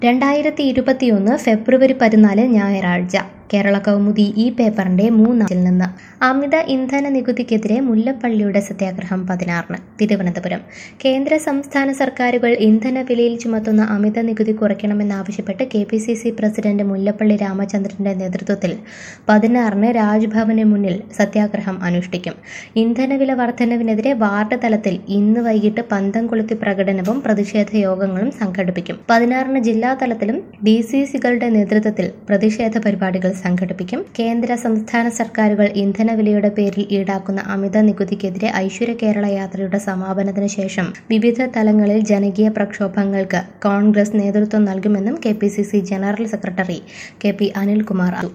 രണ്ടായിരത്തി ഇരുപത്തിയൊന്ന് ഫെബ്രുവരി പതിനാല് ഞായറാഴ്ച കേരള കൗമുദി ഈ പേപ്പറിന്റെ മൂന്നാമിൽ നിന്ന് അമിത ഇന്ധന നികുതിക്കെതിരെ മുല്ലപ്പള്ളിയുടെ സത്യാഗ്രഹം പതിനാറിന് തിരുവനന്തപുരം കേന്ദ്ര സംസ്ഥാന സർക്കാരുകൾ ഇന്ധന വിലയിൽ ചുമത്തുന്ന അമിത നികുതി കുറയ്ക്കണമെന്നാവശ്യപ്പെട്ട് K P C C president Mullappally രാമചന്ദ്രന്റെ നേതൃത്വത്തിൽ പതിനാറിന് രാജ്ഭവന് മുന്നിൽ സത്യാഗ്രഹം അനുഷ്ഠിക്കും ഇന്ധനവില വർധനവിനെതിരെ വാർഡ് തലത്തിൽ ഇന്ന് വൈകിട്ട് പന്തം കൊളുത്തി പ്രകടനവും പ്രതിഷേധ യോഗങ്ങളും സംഘടിപ്പിക്കും പതിനാറിന് ജില്ലാ തലത്തിലും ഡി സി സികളുടെ നേതൃത്വത്തിൽ പ്രതിഷേധ പരിപാടികൾ സംഘടിപ്പിക്കും കേന്ദ്ര സംസ്ഥാന സർക്കാരുകൾ ഇന്ധനവിലയുടെ പേരിൽ ഈടാക്കുന്ന അമിത നികുതിക്കെതിരെ ഐശ്വര്യ കേരള യാത്രയുടെ സമാപനത്തിന് ശേഷം വിവിധ തലങ്ങളിൽ ജനകീയ പ്രക്ഷോഭങ്ങൾക്ക് കോൺഗ്രസ് നേതൃത്വം നൽകുമെന്നും K P C C general secretary K P Anilkumar അറിയിച്ചു